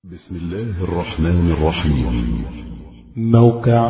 بسم الله الرحمن الرحيم موقع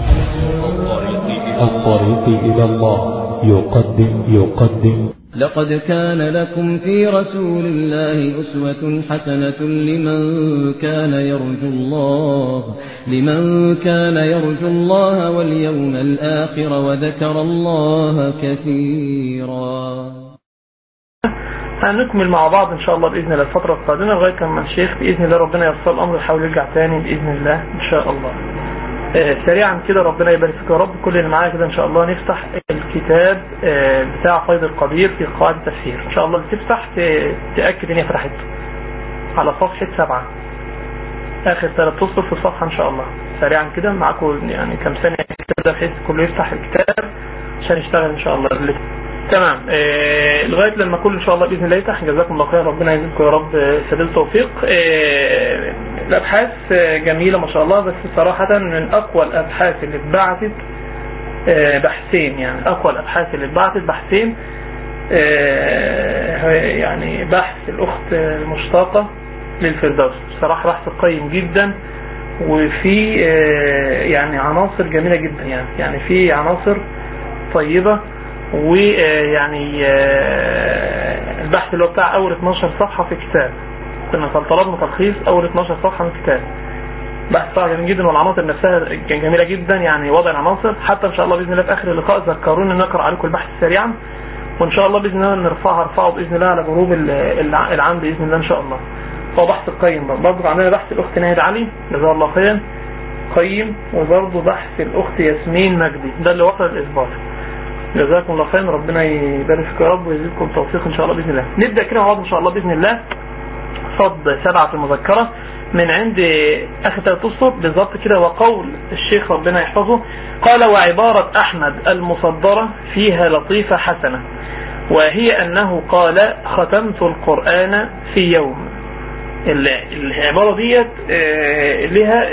الطريق إلى الله يقدم يقدم لقد كان لكم في رسول الله أسوة حسنة لمن كان يرجو الله لمن كان يرجو الله واليوم الآخر وذكر الله كثيرا هنكمل مع بعض ان شاء الله باذن الله الفتره القادمه لغايه لما الشيخ باذن الله ربنا ييسر الامر يحاول يرجع تاني باذن الله ان شاء الله آه سريعا كده ربنا يبارك فيك يا رب كل اللي معايا كده ان شاء الله نفتح الكتاب آه بتاع فيض القدير في قواعد التفسير ان شاء الله تفتح تاكد ان هي فتحت على صفحه سبعة اخر ثلاث اسطر في الصفحه ان شاء الله سريعا كده معاكم يعني كم ثانيه كده بحيث كله يفتح الكتاب عشان يشتغل ان شاء الله تمام آه لغاية لما كل ان شاء الله باذن الله يفتح جزاكم الله خير ربنا يجزيكم يا رب سبيل التوفيق آه الابحاث آه جميلة ما شاء الله بس صراحة من اقوى الابحاث اللي اتبعتت آه بحثين يعني اقوى الابحاث اللي اتبعتت بحثين آه يعني بحث الاخت المشتاقة للفردوس بصراحة بحث قيم جدا وفي آه يعني عناصر جميلة جدا يعني يعني في عناصر طيبة ويعني البحث اللي هو بتاع اول 12 صفحة في كتاب كنا طلبنا تلخيص اول 12 صفحة من كتاب بحث صراحة جميل جدا والعناصر نفسها جميلة جدا يعني وضع العناصر حتى ان شاء الله باذن الله في اخر اللقاء ذكروني نقرا عليكم البحث سريعا وان شاء الله باذن الله نرفعها ارفعه باذن الله على جروب العام باذن الله ان شاء الله هو بحث قيم برضه عندنا بحث الاخت ناهد علي جزاها الله خيرا قيم وبرضه بحث الاخت ياسمين مجدي ده اللي وصل الاثبات جزاكم الله خير ربنا يبارك فيكم يا رب ويزيدكم توفيق ان شاء الله باذن الله نبدا كده مع بعض ان شاء الله باذن الله صد سبعه في المذكره من عند اخر ثلاث اسطر بالظبط كده وقول الشيخ ربنا يحفظه قال وعباره احمد المصدره فيها لطيفه حسنه وهي انه قال ختمت القران في يوم العباره ديت لها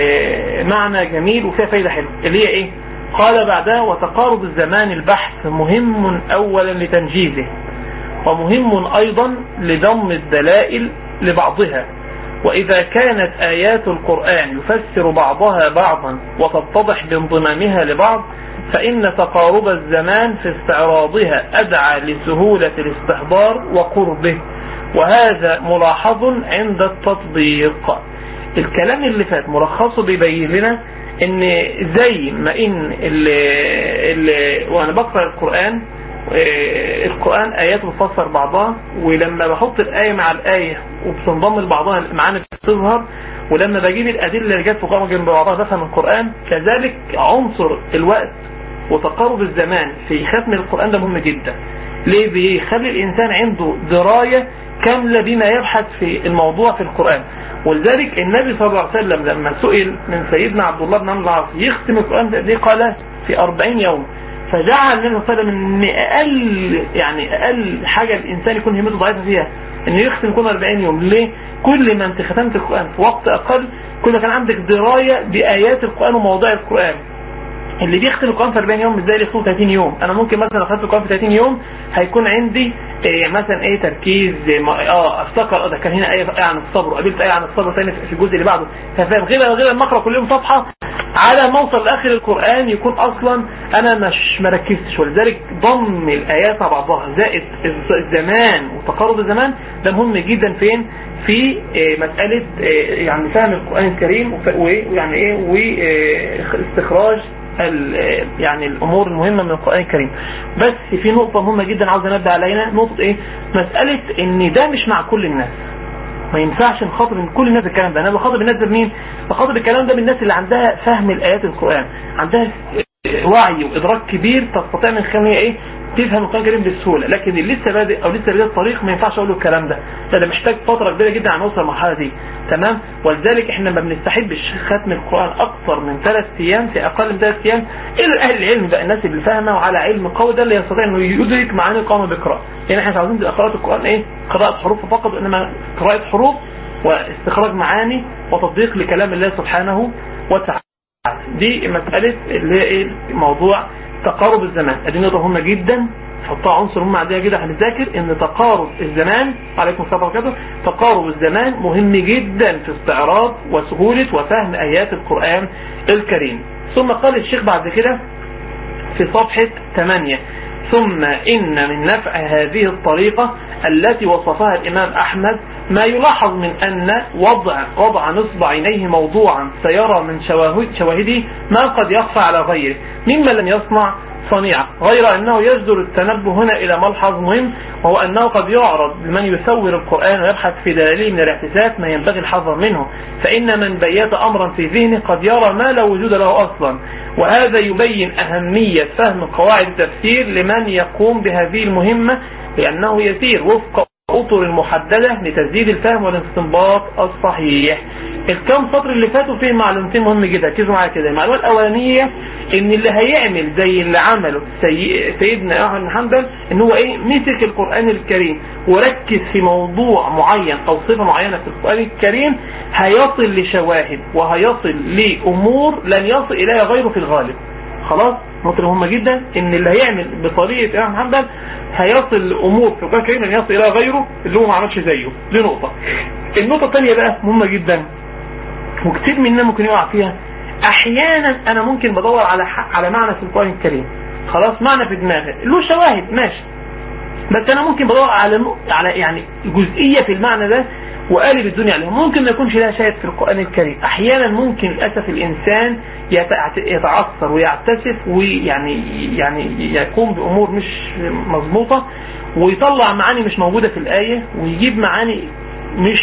معنى جميل وفيها فايده حلوه اللي هي ايه قال بعدها وتقارب الزمان البحث مهم اولا لتنجيزه ومهم ايضا لضم الدلائل لبعضها واذا كانت ايات القرآن يفسر بعضها بعضا وتتضح بانضمامها لبعض فان تقارب الزمان في استعراضها ادعى لسهولة الاستحضار وقربه وهذا ملاحظ عند التطبيق الكلام اللي فات ملخصه بيبين لنا ان زي ما ان اللي اللي وانا بقرا القران القران ايات بتفسر بعضها ولما بحط الايه مع الايه وبتنضم لبعضها المعاني بتظهر ولما بجيب الادله اللي جت في القران جنب بعضها بفهم القران كذلك عنصر الوقت وتقارب الزمان في ختم القران ده مهم جدا ليه بيخلي الانسان عنده درايه كامله بما يبحث في الموضوع في القران ولذلك النبي صلى الله عليه وسلم لما سئل من سيدنا عبد الله بن عمرو العاص يختم القرآن ده قال في 40 يوم فجعل النبي صلى الله عليه وسلم ان اقل يعني اقل حاجة الانسان يكون همته ضعيفة فيها انه يختم القرآن 40 يوم ليه؟ كل ما انت ختمت القرآن في وقت اقل كل ما كان عندك دراية بايات القرآن ومواضيع القرآن اللي بيختم القرآن في 40 يوم مش زي اللي يختم 30 يوم انا ممكن مثلا اختم القرآن في 30 يوم هيكون عندي إيه مثلا ايه تركيز اه افتكر ده كان هنا ايه عن الصبر وقابلت ايه عن الصبر ثاني في الجزء اللي بعده ففاهم غير غير لما اقرا كل يوم صفحه على ما اوصل لاخر القران يكون اصلا انا مش مركزتش ولذلك ضم الايات مع بعضها زائد الزمان وتقارب الزمان ده مهم جدا فين في إيه مساله إيه يعني فهم القران الكريم ويعني ايه واستخراج يعني الامور المهمة من القرآن الكريم بس في نقطة مهمة جدا عاوز انبه علينا نقطة ايه مسألة ان ده مش مع كل الناس ما ينفعش نخاطب من كل الناس الكلام ده انا بخاطب الناس ده بمين بخاطب الكلام ده بالناس اللي عندها فهم الايات القرآن عندها وعي وادراك كبير تستطيع من خلال ايه تفهم القرآن الكريم بسهولة لكن اللي لسه بادئ او لسه بادئ الطريق ما ينفعش اقول له الكلام ده ده, ده محتاج فترة كبيرة جدا عشان نوصل المرحلة دي تمام ولذلك احنا ما بنستحبش ختم القرآن اكثر من ثلاث ايام في اقل من ثلاث ايام الا اهل العلم بقى الناس اللي فاهمه وعلى علم قوي ده اللي يستطيع انه يدرك معاني القرآن بيقرأ يعني احنا عاوزين تبقى قراءة القرآن ايه قراءة حروف فقط انما قراءة حروف واستخراج معاني وتطبيق لكلام الله سبحانه وتعالى دي مسألة اللي هي ايه موضوع تقارب الزمان ادي نقطة مهمة جدا حطها عنصر مهم عندنا كده هنذاكر ان تقارب الزمان عليكم السلام وبركاته تقارب الزمان مهم جدا في استعراض وسهولة وفهم ايات القرآن الكريم ثم قال الشيخ بعد كده في صفحة 8 ثم إن من نفع هذه الطريقة التي وصفها الإمام أحمد ما يلاحظ من أن وضع وضع نصب عينيه موضوعا سيرى من شواهد شواهده ما قد يخفى على غيره ممن لم يصنع صنيعة غير أنه يجدر التنبه هنا إلى ملحظ مهم وهو أنه قد يعرض لمن يثور القرآن ويبحث في دلاليه من الاحتساس ما ينبغي الحذر منه فإن من بيت أمرا في ذهنه قد يرى ما لا وجود له أصلا وهذا يبين أهمية فهم قواعد التفسير لمن يقوم بهذه المهمة لأنه يسير وفق أطر المحددة لتسديد الفهم والاستنباط الصحيح الكام سطر اللي فاتوا فيه معلومتين مهم جدا ركزوا معايا كده المعلومه الاولانيه ان اللي هيعمل زي اللي عمله سي... سيدنا احمد بن حنبل ان هو ايه مسك القران الكريم وركز في موضوع معين او صفه معينه في القران الكريم هيصل لشواهد وهيصل لامور لن يصل اليها غيره في الغالب خلاص نقطة مهمة جدا ان اللي هيعمل بطريقة امام حنبل هيصل لامور في القرآن الكريم لن يصل اليها غيره اللي هو ما عملش زيه دي نقطة النقطة الثانية بقى مهمة جدا وكتير مننا ممكن يقع فيها احيانا انا ممكن بدور على على معنى في القرآن الكريم خلاص معنى في دماغي له شواهد ماشي بس انا ممكن بدور على على يعني جزئية في المعنى ده وقالب الدنيا عليهم ممكن ما يكونش لها شاهد في القرآن الكريم احيانا ممكن للاسف الانسان يتعثر ويعتسف ويعني يعني يقوم بامور مش مظبوطة ويطلع معاني مش موجودة في الآية ويجيب معاني مش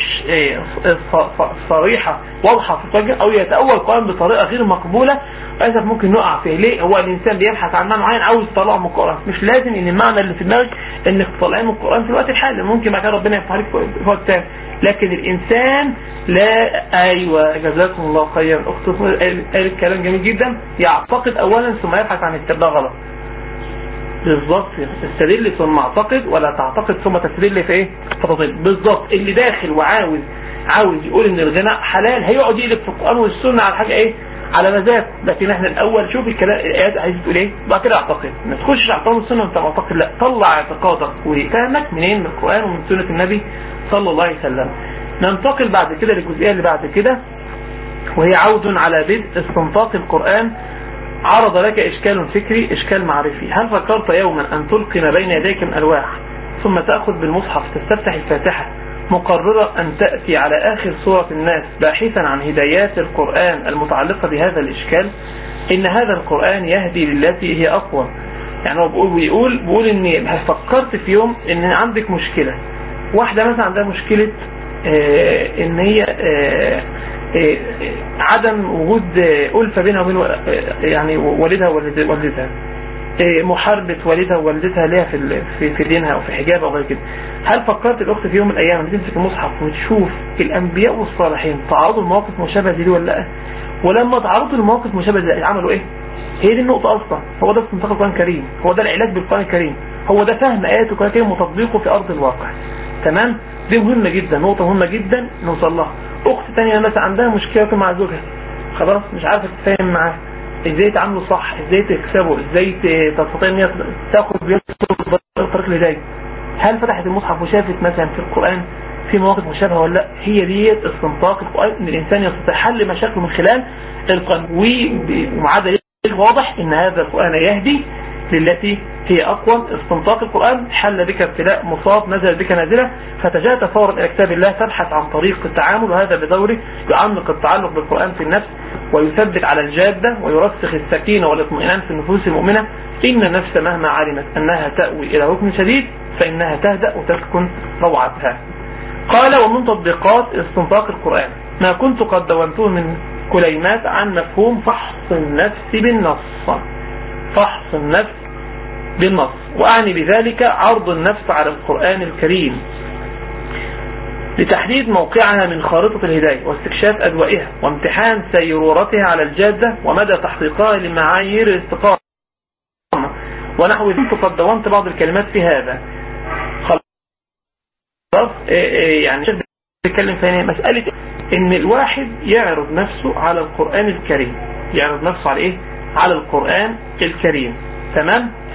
صريحة واضحة في الوجه او يتأول القرآن بطريقة غير مقبولة للاسف ممكن نقع فيه ليه هو الانسان بيبحث عن معنى معين عاوز يطلعه من القرآن مش لازم ان المعنى اللي في دماغك انك تطلعيه من القرآن في الوقت الحالي ممكن بعد كده ربنا يفتح عليك في وقت تاني لكن الانسان لا ايوه جزاكم الله خيرا اخت قالت كلام جميل جدا يعتقد اولا ثم يبحث عن التبع غلط بالظبط تستدل ثم اعتقد ولا تعتقد ثم تستدل في ايه فتضل بالظبط اللي داخل وعاوز عاوز يقول ان الغناء حلال هيقعد يقلب في القران والسنه على حاجه ايه على مزاج لكن احنا الاول شوف الكلام الايات عايز تقول ايه بعد كده اعتقد ما تخشش على القران والسنه وانت معتقد لا طلع اعتقادك وفهمك منين من القران ومن سنه النبي صلى الله عليه وسلم ننتقل بعد كده للجزئيه اللي بعد كده وهي عود على بدء استنطاق القران عرض لك إشكال فكري إشكال معرفي هل فكرت يوما أن تلقي ما بين يديك من ألواح ثم تأخذ بالمصحف تستفتح الفاتحة مقررة أن تأتي على آخر سورة الناس باحثا عن هدايات القرآن المتعلقة بهذا الإشكال إن هذا القرآن يهدي للتي هي أقوى يعني هو بيقول بيقول, بيقول إن فكرت في يوم إن عندك مشكلة واحدة مثلا عندها مشكلة آه إن هي آه عدم وجود ألفة بينها وبين يعني والدها ووالدتها محاربة والدها ووالدتها ليها في في في دينها او في حجابها او غير كده هل فكرت الاخت في يوم من الايام تمسك المصحف وتشوف الانبياء والصالحين تعرضوا لمواقف مشابهه دي ولا لا ولما تعرضوا لمواقف مشابهه دي عملوا ايه هي دي النقطة أصلا هو ده استنطاق القرآن الكريم هو ده العلاج بالقرآن الكريم هو ده فهم آيات القرآن الكريم وتطبيقه في أرض الواقع تمام دي مهمة جدا نقطة مهمة جدا نوصل لها اخت تانية مثلا عندها مشكلة مع زوجها خلاص مش عارفة تتفاهم معاه ازاي تعامله صح ازاي تكسبه ازاي تستطيع ان هي تاخد بيده طريق الهداية هل فتحت المصحف وشافت مثلا في القرآن في مواقف مشابهة ولا لا هي ديت استنطاق القرآن ان الانسان يستطيع حل مشاكله من خلال القرآن ومع دليل واضح ان هذا القرآن يهدي للتي هي أقوى استنطاق القرآن حل بك ابتلاء مصاب نزل بك نازلة فتجاءت فورا إلى كتاب الله تبحث عن طريق التعامل وهذا بدوره يعمق التعلق بالقرآن في النفس ويثبت على الجادة ويرسخ السكينة والاطمئنان في النفوس المؤمنة إن النفس مهما علمت أنها تأوي إلى ركن شديد فإنها تهدأ وتسكن روعتها قال ومن تطبيقات استنطاق القرآن ما كنت قد دونته من كليمات عن مفهوم فحص النفس بالنص فحص النفس بالنص وأعني بذلك عرض النفس على القرآن الكريم لتحديد موقعها من خارطة الهداية واستكشاف أدوائها وامتحان سيرورتها على الجادة ومدى تحقيقها لمعايير الاستقامة ونحو ذلك قد دونت بعض الكلمات في هذا خلاص يعني شيخ بيتكلم في مسألة ان الواحد يعرض نفسه على القرآن الكريم يعرض نفسه على ايه على القرآن الكريم تمام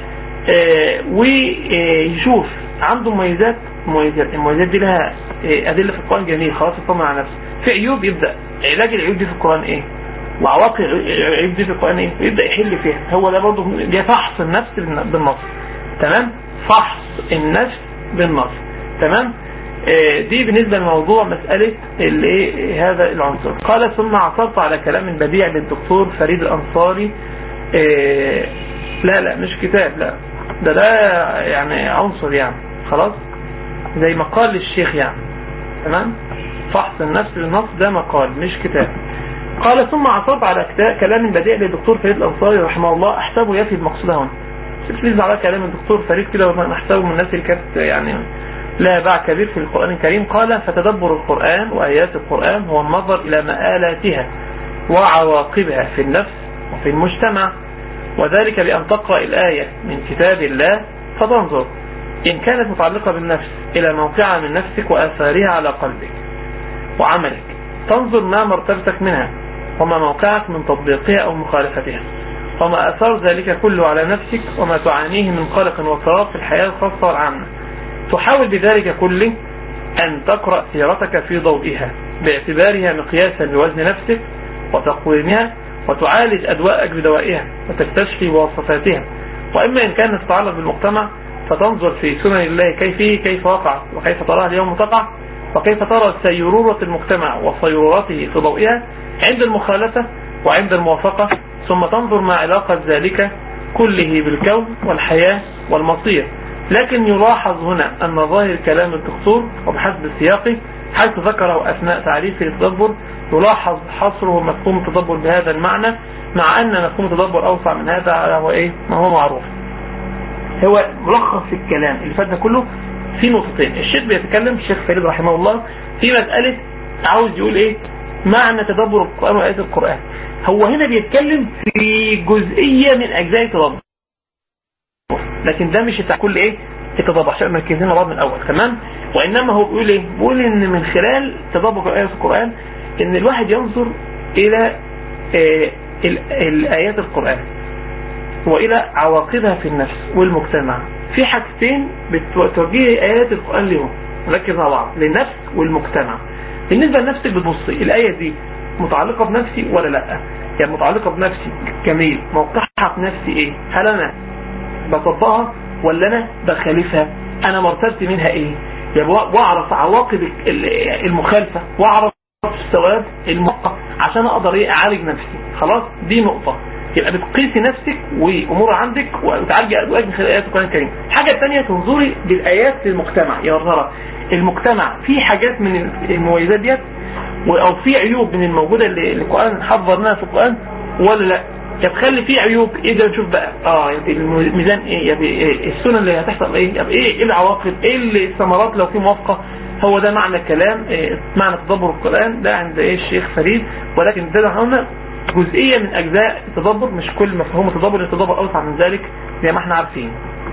آه، ويشوف عنده مميزات مميزات المميزات دي لها آه، أدلة في القرآن جميل خلاص يطمن على نفسه في عيوب يبدأ علاج العيوب دي في القرآن ايه وعواقب العيوب دي في القرآن ايه يبدأ يحل فيها هو ده برضه ده فحص النفس بالنص تمام فحص النفس بالنص تمام آه، دي بالنسبة لموضوع مسألة الايه هذا العنصر قال ثم عثرت على كلام بديع للدكتور فريد الأنصاري آه، لا لا مش كتاب لا ده ده يعني عنصر يعني خلاص زي مقال للشيخ يعني تمام فحص النفس للنص ده مقال مش كتاب قال ثم عثرت على كلام بديع للدكتور فريد الأنصاري رحمه الله أحسبه يفي المقصود هنا تلميذ على كلام الدكتور فريد كده وما نحسبه من الناس اللي كانت يعني لا باع كبير في القرآن الكريم قال فتدبر القرآن وآيات القرآن هو النظر إلى مآلاتها وعواقبها في النفس وفي المجتمع وذلك بأن تقرأ الآية من كتاب الله فتنظر إن كانت متعلقة بالنفس إلى موقعها من نفسك وآثارها على قلبك وعملك تنظر ما مرتبتك منها وما موقعك من تطبيقها أو مخالفتها وما أثار ذلك كله على نفسك وما تعانيه من قلق وصراط في الحياة الخاصة والعامة تحاول بذلك كله أن تقرأ سيرتك في ضوئها باعتبارها مقياسا لوزن نفسك وتقويمها وتعالج أدواءك بدوائها وتستشفي بوصفاتها وإما إن كانت تتعلق بالمجتمع فتنظر في سنن الله كيف كيف وقع وكيف تراها اليوم تقع وكيف ترى سيرورة المجتمع وصيرورته في ضوئها عند المخالفة وعند الموافقة ثم تنظر ما علاقة ذلك كله بالكون والحياة والمصير لكن يلاحظ هنا أن ظاهر كلام الدكتور وبحسب سياقه حيث ذكره أثناء تعريفه للتدبر يلاحظ حصره مفهوم التدبر بهذا المعنى مع أن مفهوم التدبر أوسع من هذا هو إيه ما هو معروف هو ملخص الكلام اللي فات ده كله في نقطتين الشيخ بيتكلم الشيخ فريد رحمه الله في مسألة عاوز يقول ايه معنى تدبر القرآن وآيات القرآن هو هنا بيتكلم في جزئية من أجزاء التدبر لكن ده مش بتاع كل ايه التدبر عشان مركزين بعض من الأول تمام وإنما هو بيقول ايه بيقول إن من خلال تدبر آيات القرآن إن الواحد ينظر إلى آه الآيات القرآن وإلى عواقبها في النفس والمجتمع في حاجتين بتوجه آيات القرآن لهم نركز مع بعض للنفس والمجتمع بالنسبة لنفسك بتبصي الآية دي متعلقة بنفسي ولا لا يعني متعلقة بنفسي جميل موقعها في نفسي ايه هل انا بطبقها ولا انا بخالفها انا مرتبتي منها ايه يعني واعرف عواقب المخالفة واعرف الثواب الموقع عشان اقدر ايه اعالج نفسي خلاص دي نقطة يبقى بتقيسي نفسك وامور عندك وتعالجي ادوائك من خلال ايات القران الكريم الحاجه الثانيه تنظري بالايات للمجتمع يا ترى المجتمع في حاجات من المميزات ديت او في عيوب من الموجوده اللي القران حذر منها في القران ولا لا يا تخلي في عيوب ايه ده نشوف بقى اه يبقى الميزان ايه يبقى إيه السنن اللي هتحصل ايه يبقى ايه العواقب ايه الثمرات لو في موافقه هو ده معنى الكلام إيه معنى تدبر القرآن ده عند ايه الشيخ فريد ولكن ده هنا جزئية من أجزاء التدبر مش كل مفهوم التدبر التدبر أوسع من ذلك زي ما احنا عارفين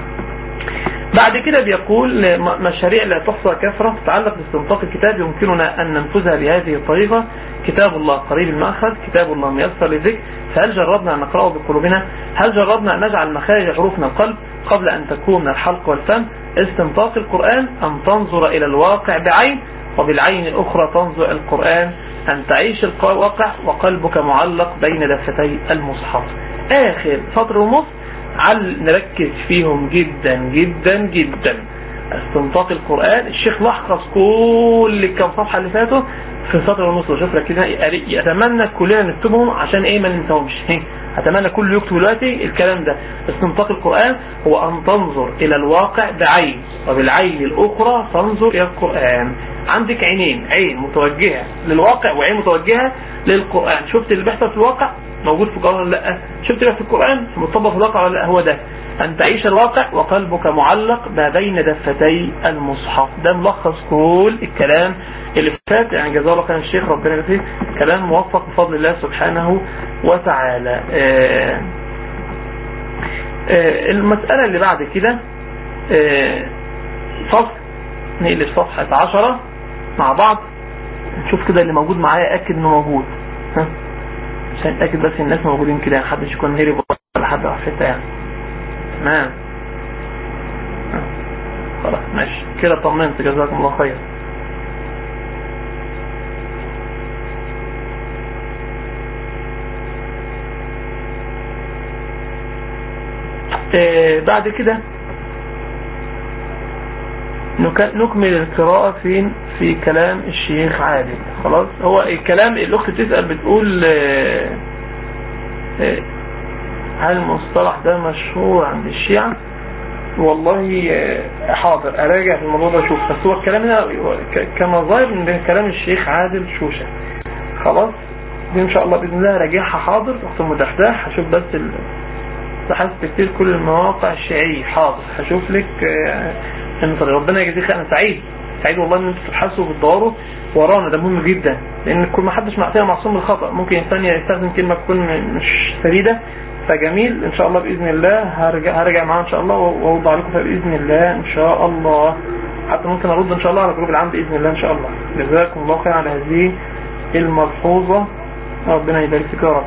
بعد كده بيقول مشاريع لا تحصى كثرة تتعلق باستنطاق الكتاب يمكننا أن ننفذها بهذه الطريقة كتاب الله قريب المأخذ كتاب الله ميسر للذكر فهل جربنا أن نقرأه بقلوبنا هل جربنا أن نجعل مخارج حروفنا القلب قبل أن تكون من الحلق والفم استنطاق القرآن أن تنظر إلى الواقع بعين وبالعين الأخرى تنظر القرآن أن تعيش الواقع وقلبك معلق بين دفتي المصحف آخر سطر ونص عل نركز فيهم جدا جدا جدا استنطاق القرآن الشيخ لخص كل الكام صفحة اللي فاتوا في سطر ونص وشوف ركزنا اتمنى كلنا نكتبهم عشان ايه ما ننساهمش اتمنى كل يكتب دلوقتي الكلام ده استنطاق القرآن هو ان تنظر الى الواقع بعين وبالعين الاخرى تنظر الى القرآن عندك عينين عين متوجهة للواقع وعين متوجهة للقرآن شفت اللي بيحصل في الواقع موجود في القرآن ولا لا شفت اللي في القرآن مطبق في الواقع ولا لا هو ده أن تعيش الواقع وقلبك معلق ما بين دفتي المصحف ده ملخص كل الكلام اللي فات يعني جزاه الله خير الشيخ ربنا يجزيه كلام موفق بفضل الله سبحانه وتعالى آآ آآ المسألة اللي بعد كده فصل نقلب صفحة عشرة مع بعض نشوف كده اللي موجود معايا أكد إنه موجود ها عشان أتأكد بس الناس موجودين كده محدش يكون هرب ولا حد راح حتة يعني تمام خلاص ماشي كده طمنت جزاكم الله خير آه بعد كده نك- نكمل القراءة فين في كلام الشيخ عادل خلاص هو الكلام الأخت بتسأل بتقول آه، آه، هل المصطلح ده مشهور عند الشيعة والله آه، حاضر أراجع في الموضوع ده أشوف بس هو الكلام هنا ك- كما ظاهر من كلام الشيخ عادل شوشة خلاص دي إن شاء الله بإذن الله راجعها حاضر وقت المدحداح هشوف بس ال... بحثت كتير كل المواقع الشيعية حاضر هشوف لك آه، انت ربنا يجزيك خير. انا سعيد سعيد والله ان انتوا تبحثوا وتدوروا ورانا ده مهم جدا لان كل ما حدش معطيها معصوم من الخطا ممكن انسان يستخدم كلمه تكون م- مش سديده فجميل ان شاء الله باذن الله هرجع هرجع معاه ان شاء الله واوضع لكم فيها باذن الله ان شاء الله حتى ممكن ارد ان شاء الله على جروب العام باذن الله ان شاء الله جزاكم الله خير على هذه الملحوظه ربنا يبارك فيك يا رب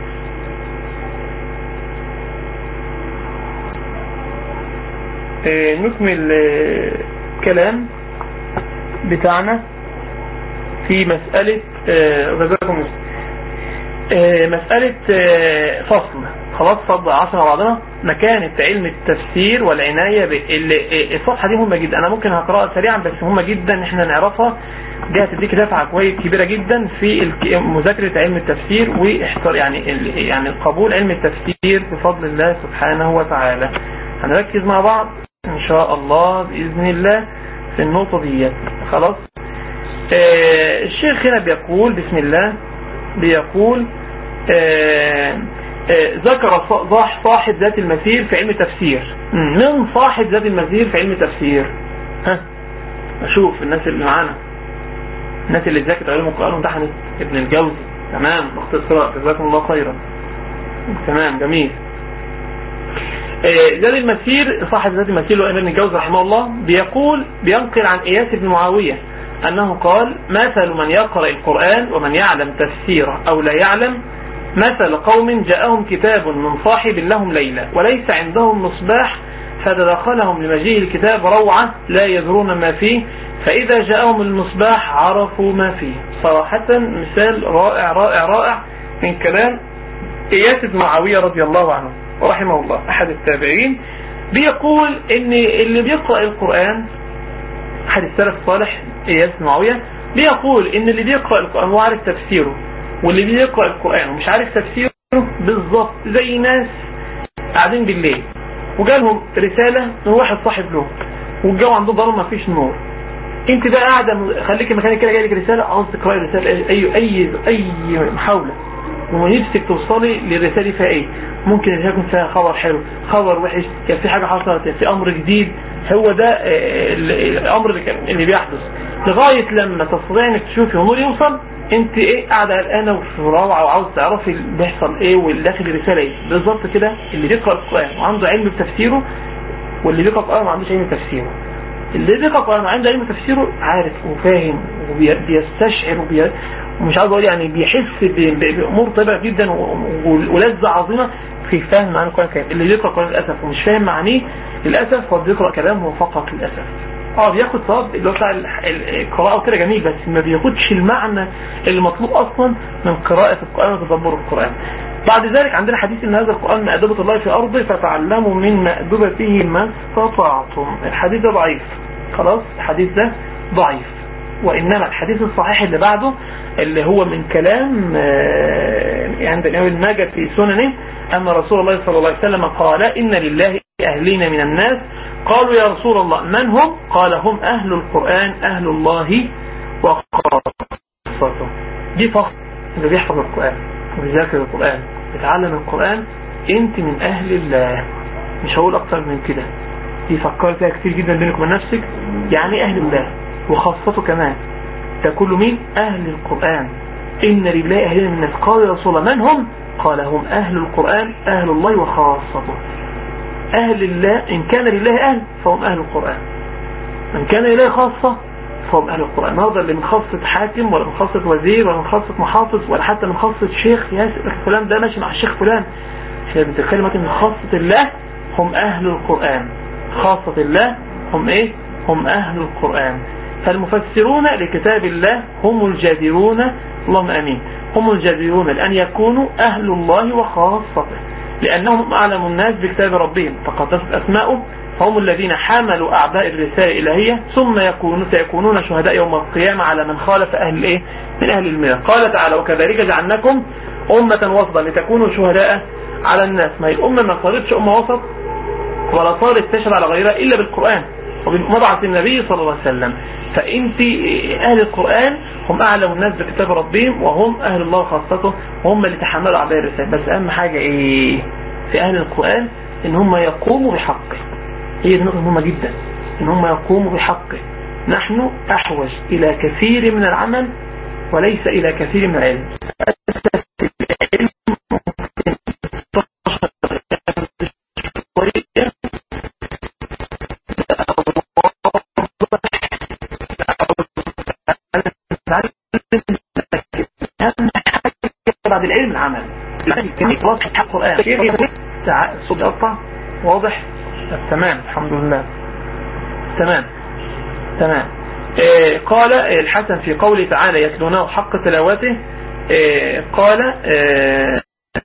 آه، نكمل آه، كلام بتاعنا في مسألة آه، جزاكم الله. آه، مسألة آه، فصل خلاص فضل عشرة مع بعضنا مكانة علم التفسير والعناية ب- ال- الصفحة دي مهمة جدا أنا ممكن هقرأها سريعا بس مهمة جدا إحنا نعرفها دي هتديك دفعة كويس كبيرة جدا في الك- مذاكرة علم التفسير واحتار يعني ال- يعني قبول علم التفسير بفضل الله سبحانه وتعالى هنركز مع بعض إن شاء الله بإذن الله في النقطة دي خلاص آه الشيخ هنا بيقول بسم الله بيقول آه آه ذكر ص- صاح- صاحب ذات المسير في علم التفسير مم، من صاحب ذات المسير في علم التفسير ها اشوف الناس اللي معانا الناس اللي ذاكرت علم القرآن وامتحنت ابن الجوزي تمام اخت اسراء جزاكم الله خيرا تمام جميل آه، زاد المسير صاحب زاد المسير اللي هو ابن الجوزي رحمه الله بيقول بينقل عن اياس بن معاوية انه قال مثل من يقرأ القرآن ومن يعلم تفسيره او لا يعلم مثل قوم جاءهم كتاب من صاحب لهم ليلة وليس عندهم مصباح فتدخلهم لمجيء الكتاب روعة لا يدرون ما فيه فإذا جاءهم المصباح عرفوا ما فيه صراحة مثال رائع رائع رائع من كلام إياس بن معاوية رضي الله عنه ورحمه الله أحد التابعين بيقول إن اللي بيقرأ القرآن أحد السلف الصالح إياس بن معاوية بيقول إن اللي بيقرأ القرآن وعارف تفسيره واللي بيقرأ القرآن ومش عارف تفسيره بالظبط زي ناس قاعدين بالليل وجالهم رسالة من واحد صاحب له والجو عندهم ضلمة ما فيش نور انت بقى قاعدة خليك مكانك كده جاي لك رسالة عاوز تقرأي رسالة اي اي اي محاولة ونفسك توصلي للرسالة دي فيها ايه ممكن الرسالة يكون فيها خبر حلو خبر وحش يعني في حاجة حصلت يعني في امر جديد هو ده آه، ال- الامر اللي, كان- اللي بيحدث لغاية لما تستطيع انك تشوفي ونور يوصل انت ايه قاعدة قلقانة وفي روعة وعاوز تعرفي اللي بيحصل ايه واللي داخل الرسالة ايه بالظبط كده اللي بيقرأ القرآن وعنده علم بتفسيره واللي بيقرأ القرآن ما عندوش علم بتفسيره اللي بيقرأ القرآن وعنده علم تفسيره عارف وفاهم وبيستشعر وبي... ومش عاوز اقول يعني بيحس ب- ب- بامور طيبه جدا و- و- ولذه عظيمه في فهم معاني القران الكريم اللي بيقرا القران للاسف ومش فاهم معانيه للاسف هو بيقرا كلامه فقط للاسف اه بياخد ثواب اللي هو بتاع ال- ال- القراءه وكده جميل بس ما بياخدش المعنى المطلوب اصلا من قراءه القران وتدبر القران بعد ذلك عندنا حديث ان هذا القران مأدبة الله في ارضه فتعلموا من مأدبته ما استطعتم الحديث ده ضعيف خلاص الحديث ده ضعيف وإنما الحديث الصحيح اللي بعده اللي هو من كلام آه، عند الإمام الماجد في سننه أن رسول الله صلى الله عليه وسلم قال إن لله أهلين من الناس قالوا يا رسول الله من هم قال هم أهل القرآن أهل الله وخاصته دي فقط اللي بيحفظ القرآن وبيذاكر القرآن بيتعلم القرآن انت من أهل الله مش هقول أكتر من كده دي فكرت فيها كتير جدا بينك وبين نفسك يعني أهل الله وخاصته كمان ده كله مين أهل القرآن إن لله أهلين من الناس قال يا رسول الله من هم قال هم أهل القرآن أهل الله وخاصته أهل الله إن كان لله أهل فهم أهل القرآن من كان لله خاصة فهم أهل القرآن النهارده اللي من خاصة حاكم ولا من خاصة وزير ولا من خاصة محافظ ولا حتى من خاصة شيخ ياسر فلان ده ماشي مع الشيخ فلان احنا بنتكلم من خاصة الله هم أهل القرآن خاصة الله هم إيه هم أهل القرآن فالمفسرون لكتاب الله هم الجادرون اللهم أمين هم الجادرون لأن يكونوا أهل الله وخاصته لأنهم أعلم الناس بكتاب ربهم تقدست أسماؤه هم الذين حملوا أعباء الرسالة الإلهية ثم يكونوا سيكونون شهداء يوم القيامة على من خالف أهل الإيه من أهل الملة قال تعالى وكذلك جعلناكم أمة وسطا لتكونوا شهداء على الناس ما هي الأمة ما صارتش أمة وسط ولا صارت تشهد على غيرها إلا بالقرآن وبمبعث النبي صلى الله عليه وسلم فأنت أهل القرآن هم أعلم الناس بكتاب ربهم وهم أهل الله خاصته وهم اللي تحملوا أعباء الرسالة بس أهم حاجة إيه في أهل القرآن إن هم يقوموا بحقه هي دي نقطة مهمة جدا إن هم يقوموا بحقه نحن أحوج إلى كثير من العمل وليس إلى كثير من العلم بعد العلم العمل واضح القرآن صوت يقطع واضح تمام الحمد لله تمام تمام آه قال الحسن في قوله تعالى يتلونه حق تلاوته آه قال آه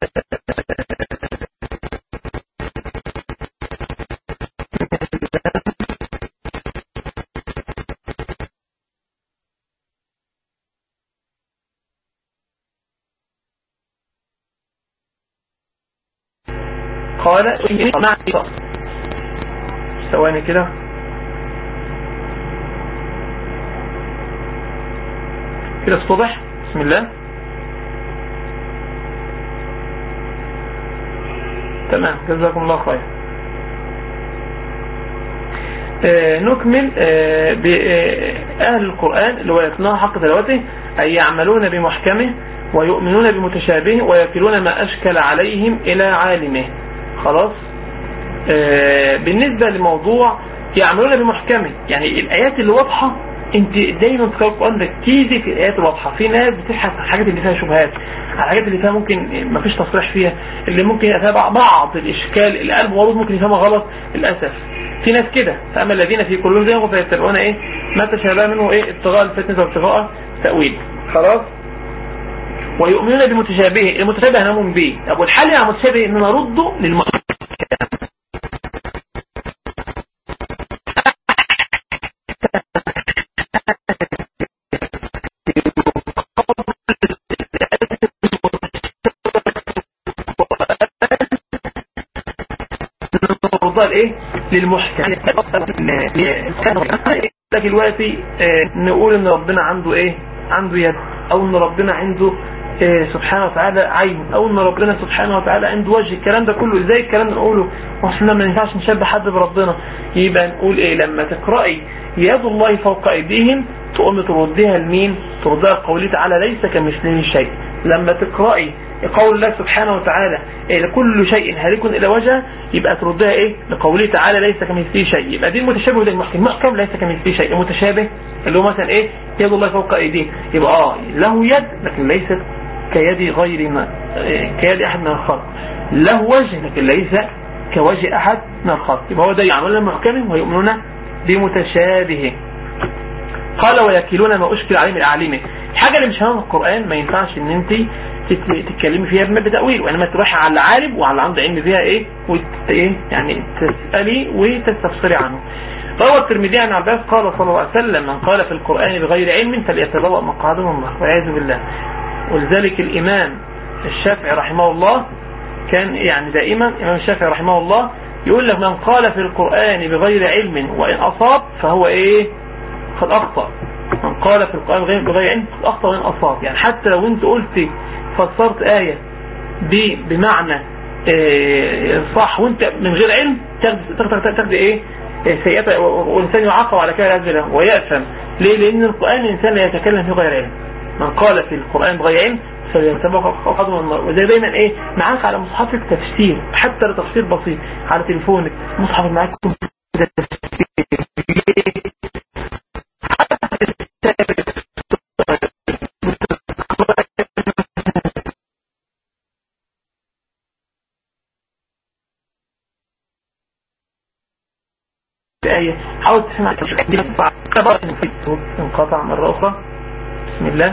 قال مع ثواني كده كده الصبح بسم الله تمام جزاكم الله خير آه نكمل آه بأهل القرآن اللي هو يتلون حق تلاوته أي يعملون بمحكمه ويؤمنون بمتشابهه ويكلون ما أشكل عليهم إلى عالمه خلاص آه بالنسبة لموضوع يعملون بمحكمه يعني الآيات اللي واضحة انت دايما في القرآن ركزي في الآيات الواضحة في ناس بتبحث عن الحاجات اللي فيها شبهات على الحاجات اللي فيها ممكن ما فيش تصريح فيها اللي ممكن يتابع بعض الإشكال القلب مرض ممكن يفهمها غلط للأسف في ناس كده فأما الذين في قلوبهم زيغوا فيتبعون ايه ما تشابه منه ايه ابتغاء الفتنة وابتغاء تأويل خلاص ويؤمنون بمتشابهه المتشابه نؤمن به طب والحل على المتشابه ان نرده للمحكم ايه للمحكم لكن دلوقتي نقول ان ربنا عنده ايه عنده يد او ان ربنا عنده إيه سبحانه وتعالى عين او ان ربنا سبحانه وتعالى عنده وجه الكلام ده كله ازاي الكلام ده نقوله واحنا ما ينفعش نشبه حد بربنا يبقى نقول ايه لما تقرأي يد الله فوق ايديهم تقوم تردها لمين تردها لقوله تعالى ليس كمثله شيء لما تقرأي قول الله سبحانه وتعالى إيه لكل شيء هالك الى وجهه يبقى تردها ايه لقوله تعالى ليس كمثله شيء يبقى دي المتشابه ده المحكم محكم ليس كمثله شيء المتشابه اللي هو مثلا ايه يد الله فوق ايديه يبقى اه له يد لكن ليست كيد غير ما كيد احد من الخلق له وجه لكن ليس كوجه احد من الخلق يبقى هو ده يعملون محكم ويؤمنون بمتشابه قال ويكلون ما اشكل عليه من اعلمه الحاجه اللي مش فاهمها القران ما ينفعش ان انت تتكلمي فيها بتأويل وإنما تروحي على العالم وعلى عنده علم فيها إيه وت... إيه يعني تسألي وتستفسري عنه روى الترمذي عن عباس قال صلى الله عليه وسلم من قال في القرآن بغير علم فليتبوأ مقعده من النار والعياذ بالله ولذلك الإمام الشافعي رحمه الله كان يعني دائما الإمام الشافعي رحمه الله يقول لك من قال في القرآن بغير علم وإن أصاب فهو إيه قد أخطأ من قال في القرآن بغير علم قد أخطأ وإن أصاب يعني حتى لو أنت قلت فسرت آية بمعنى إيه صح وانت من غير علم تاخد تاخد ايه سيئة والإنسان يعاقب على كده هذا ويأثم ليه لأن القرآن الإنسان لا يتكلم في غير علم من قال في القرآن بغير علم فليتبقى خطوة النار وزي دايما ايه معاك على مصحفك تفسير حتى لو تفسير بسيط على تليفونك مصحف معاك آية حاول تسمع الصوت انقطع مرة أخرى بسم الله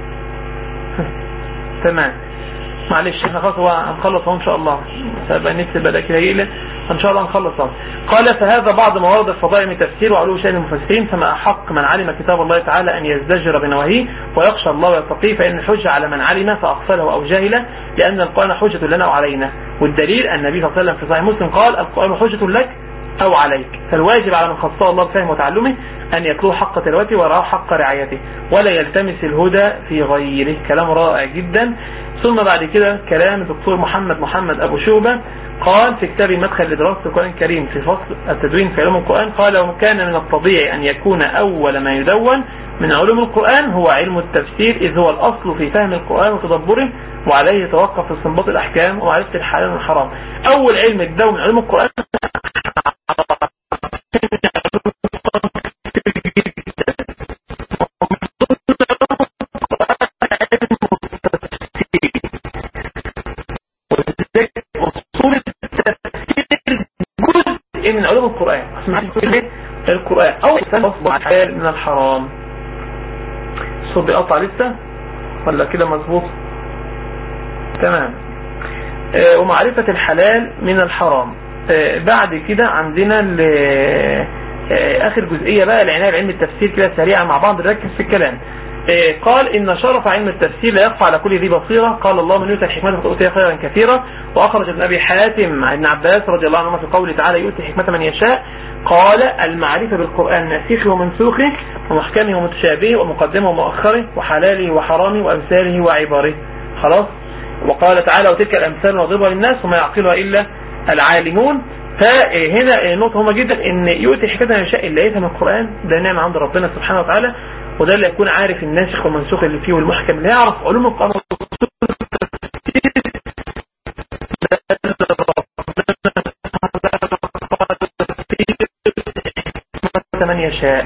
تمام معلش احنا خلاص هو هنخلص اهو ان شاء الله سيبقى النت بدأ كده يقلق فان شاء الله نخلص اهو قال فهذا بعض ما ورد الفضائل من تفسير وعلو شأن المفسرين فما أحق من علم كتاب الله تعالى أن يزدجر بنواهيه ويخشى الله ويتقيه فإن الحجة على من علم فأغفله أو جاهله لأن القرآن حجة لنا وعلينا والدليل أن النبي صلى الله عليه وسلم في صحيح مسلم قال القرآن حجة لك أو عليك فالواجب على من خصه الله بفهم وتعلمه أن يتلوه حق تلوته ويراه حق رعايته ولا يلتمس الهدى في غيره كلام رائع جدا ثم بعد كده كلام الدكتور محمد محمد أبو شوبة قال في كتاب مدخل لدراسة القرآن الكريم في فصل التدوين في علوم القرآن قال وكان من الطبيعي أن يكون أول ما يدون من علوم القرآن هو علم التفسير إذ هو الأصل في فهم القرآن وتدبره وعليه يتوقف استنباط الأحكام ومعرفة الحلال والحرام أول علم يتدون من علوم القرآن من علوم القرآن القرآن أو أصبح الحلال من الحرام الصوت بيقطع لسه ولا كده مظبوط تمام آه ومعرفة الحلال من الحرام آه بعد كده عندنا آه آخر جزئية بقى العناية بعلم التفسير كده سريعا مع بعض نركز في الكلام قال إن شرف علم التفسير لا يخفى على كل ذي بصيرة قال الله من يؤتى الحكمة فأوتي خيرا كثيرا وأخرج ابن أبي حاتم عن ابن عباس رضي الله عنهما في قوله تعالى يؤتي الحكمة من يشاء قال المعرفة بالقرآن ناسخه ومنسوخه ومحكمه ومتشابهه ومقدمه ومؤخره وحلاله وحرامه وأمثاله وعباره خلاص وقال تعالى وتلك الأمثال نضربها للناس وما يعقلها إلا العالمون فهنا نقطة هما جدا ان يؤتي حكمة من يشاء اللي يفهم القرآن ده نعمة عند ربنا سبحانه وتعالى وده اللي يكون عارف الناسخ والمنسوخ اللي فيه والمحكم اللي يعرف علوم القرآن من يشاء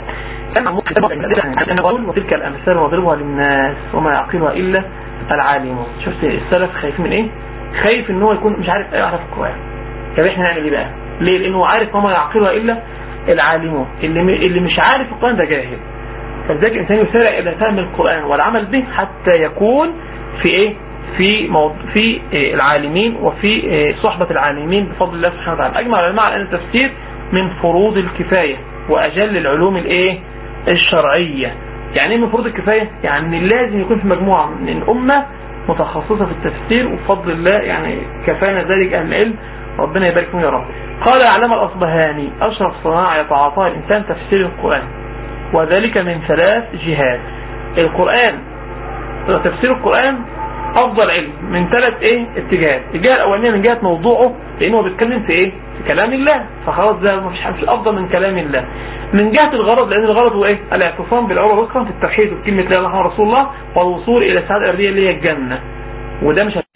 وتلك الأمثال وضربها للناس وما يعقلها إلا العالمون شفت السلف خايف من ايه خايف ان هو يكون مش عارف يعرف القرآن طب احنا نعمل ايه بقى ليه لانه عارف وما يعقلها إلا العالمون اللي اللي مش عارف القرآن ده جاهل فلذلك الإنسان يسارع إلى فهم القرآن والعمل به حتى يكون في إيه في موضوع في إيه العالمين وفي إيه صحبة العالمين بفضل الله سبحانه وتعالى أجمع العلماء على أن التفسير من فروض الكفاية وأجل العلوم الإيه الشرعية يعني ايه من فروض الكفاية يعني لازم يكون في مجموعة من الأمة متخصصة في التفسير وبفضل الله يعني كفانا ذلك أهل العلم ربنا يبارك فيهم يا رب قال علم الأصبهاني أشرف صناعة يتعاطاها الإنسان تفسير القرآن وذلك من ثلاث جهات القرآن تفسير القرآن أفضل علم من ثلاث إيه اتجاهات الجهة الأولانية من جهة موضوعه لأنه بيتكلم في إيه في كلام الله فخلاص ده مفيش حاجة أفضل من كلام الله من جهة الغرض لأن الغرض هو إيه الاعتصام بالعروة الوثقى في التوحيد وكلمة لا إله إلا رسول الله والوصول إلى السعادة الأبدية اللي هي الجنة وده مش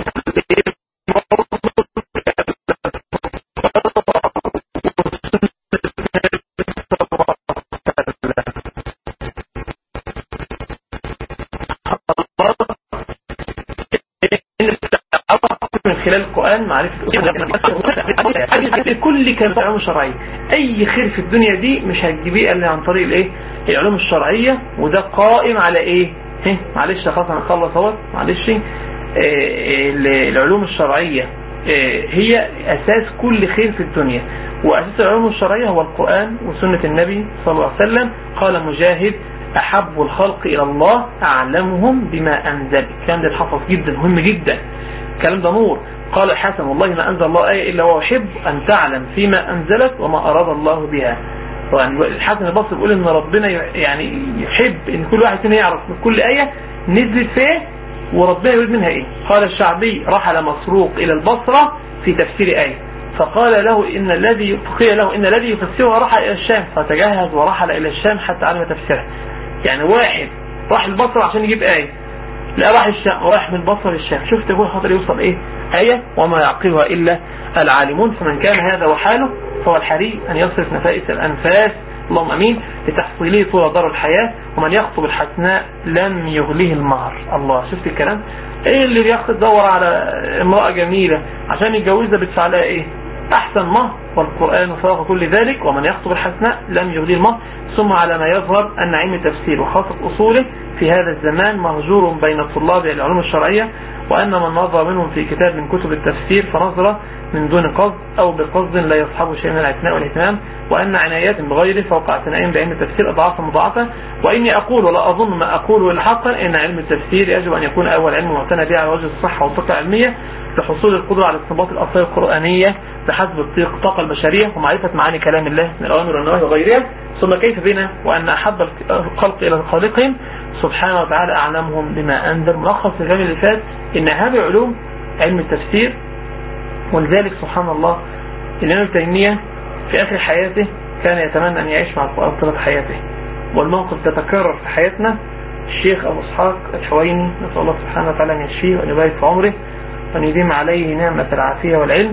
من خلال القرآن معرفة كل كلام علوم شرعية أي خير في الدنيا دي مش هتجيبيه إلا عن طريق الإيه العلوم الشرعية وده قائم على إيه هه معلش خلاص هنخلص اهوت معلش العلوم الشرعية هي أساس كل خير في الدنيا وأساس العلوم الشرعية هو القرآن وسنة النبي صلى الله عليه وسلم قال مجاهد أحب الخلق إلى الله أعلمهم بما أنزل الكلام ده اتحفظ جدا مهم جدا الكلام ده نور قال الحسن والله ما أنزل الله آية إلا وهو يحب أن تعلم فيما أنزلت وما أراد الله بها يعني الحسن البصري بيقول ان ربنا يعني يحب ان كل واحد فينا يعرف من كل آية نزلت فيه وربنا يريد منها ايه قال الشعبي رحل مسروق الى البصرة في تفسير آية فقال له ان الذي قيل له ان الذي يفسرها رحل الى الشام فتجهز ورحل الى الشام حتى علم تفسيرها يعني واحد راح البصرة عشان يجيب آية لا راح الشام وراح من البصرة للشام شفت ابوه خاطر يوصل ايه آية وما يعقلها الا العالمون فمن كان هذا وحاله فهو الحري أن يصرف نفائس الأنفاس اللهم أمين لتحصيله طول دار الحياة ومن يخطب الحسناء لم يغليه المهر الله شفت الكلام ايه اللي بياخد دور على امرأة جميلة عشان يتجوزها بيدفع لها ايه أحسن مهر والقرآن فوق كل ذلك ومن يخطب الحسناء لم يغلي المهر ثم على ما يظهر أن علم التفسير وخاصة أصوله في هذا الزمان مهجور بين طلاب العلوم الشرعية وأن من نظر منهم في كتاب من كتب التفسير فنظر من دون قصد أو بقصد لا يصحبه شيء من الاعتناء والاهتمام وأن عنايات بغيره فوق اعتنائهم بعلم التفسير أضعافا مضاعفة وإني أقول ولا أظن ما أقوله الحقا إن علم التفسير يجب أن يكون أول علم معتنى به على وجه الصحة والثقة العلمية لحصول القدرة على استنباط الأصول القرآنية بحسب الطاقة البشرية ومعرفة معاني كلام الله من الأوامر والنواهي وغيرها ثم كيف بنا وأن أحب الخلق إلى خالقهم سبحانه وتعالى أعلمهم بما أنزل ملخص الكلام اللي فات إن هذه علوم علم التفسير ولذلك سبحان الله الإمام ابن تيمية في آخر حياته كان يتمنى أن يعيش مع القرآن طيلة حياته والموقف تتكرر في حياتنا الشيخ أبو إسحاق الحويني نسأل الله سبحانه وتعالى أن يشفيه وأن يبارك في عمره وأن يديم عليه نعمة العافية والعلم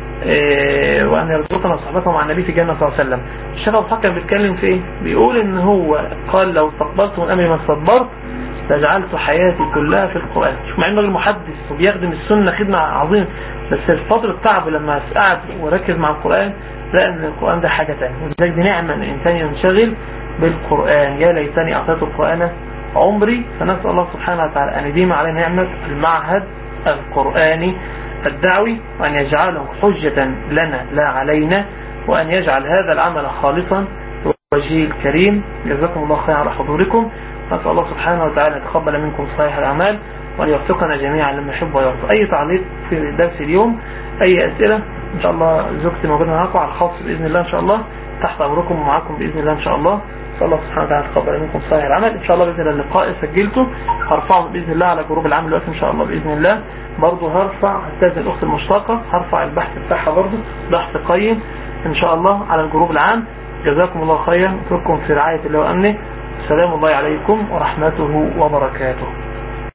إيه وأن يرزقنا صحبته مع النبي في الجنة صلى الله عليه وسلم الشيخ أبو إسحاق كان بيتكلم في إيه؟ بيقول إن هو قال لو استقبلت من أمري ما استدبرت لجعلت حياتي كلها في القرآن شوف مع انه راجل محدث وبيخدم السنة خدمة عظيمة بس في فترة تعبه لما قعد وركز مع القرآن لقى ان القرآن ده حاجة تانية ولذلك دي نعمة ان الانسان ينشغل بالقرآن يا ليتني اعطيت القرآن عمري فنسأل الله سبحانه وتعالى ان يديم على نعمة المعهد القرآني الدعوي وان يجعله حجة لنا لا علينا وان يجعل هذا العمل خالصا وجهه الكريم جزاكم الله خير على حضوركم نسأل الله سبحانه وتعالى يتقبل منكم صالح الأعمال وأن يوفقنا جميعا لما يحب ويرضى أي تعليق في درس اليوم أي أسئلة إن شاء الله زوجتي موجودة معاكم على الخاص بإذن الله إن شاء الله تحت أمركم ومعاكم بإذن الله إن شاء الله نسأل الله سبحانه وتعالى يتقبل منكم صالح العمل إن شاء الله بإذن الله اللقاء سجلته هرفعه بإذن الله على جروب العمل دلوقتي إن شاء الله بإذن الله برضه هرفع هستاذن الأخت المشتاقة هرفع البحث بتاعها برضه بحث قيم إن شاء الله على الجروب العام جزاكم الله خيرا اترككم في رعاية الله وأمنه سلام الله عليكم ورحمته وبركاته